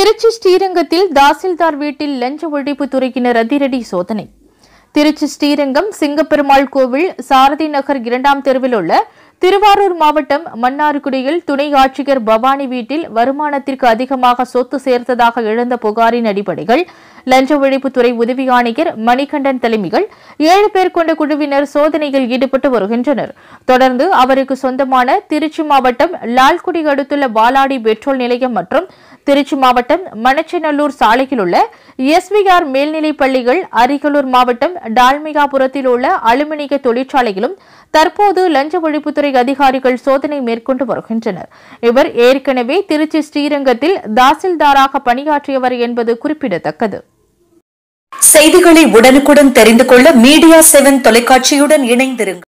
திருச்சி ஸ்ரீரங்கத்தில் தாசில்தார் வீட்டில் லஞ்ச ஒழிப்பு துறையினர் அதிரடி சோதனை திருச்சி ஸ்ரீரங்கம் சிங்கப்பெருமாள் கோவில் சாரதி நகர் இரண்டாம் தெருவில் உள்ள திருவாரூர் மாவட்டம் மன்னார்குடியில் துணை ஆட்சியர் பவானி வீட்டில் வருமானத்திற்கு அதிகமாக சொத்து சேர்த்ததாக எழுந்த புகாரின் அடிப்படையில் லஞ்ச ஒழிப்புத்துறை உதவி ஆணையர் மணிகண்டன் தலைமையில் ஏழு பேர் கொண்ட குழுவினர் சோதனையில் ஈடுபட்டு வருகின்றனர் தொடர்ந்து அவருக்கு சொந்தமான திருச்சி மாவட்டம் லால்குடி அடுத்துள்ள வாலாடி பெட்ரோல் நிலையம் மற்றும் திருச்சி மாவட்டம் மணச்சநல்லூர் சாலையில் உள்ள எஸ்விஆர் மேல்நிலைப் பள்ளிகள் அரியலூர் மாவட்டம் டால்மிகாபுரத்தில் உள்ள அலுமினிய தொழிற்சாலையிலும் தற்போது லஞ்ச ஒழிப்புத்துறை அதிகாரிகள் சோதனை மேற்கொண்டு வருகின்றனர் இவர் ஏற்கனவே திருச்சி ஸ்ரீரங்கத்தில் தாசில்தாராக பணியாற்றியவர் என்பது குறிப்பிடத்தக்கது செய்திகளை உடனுக்குடன் தெரிந்து கொள்ள மீடியா செவன் தொலைக்காட்சியுடன் இணைந்திருங்கள்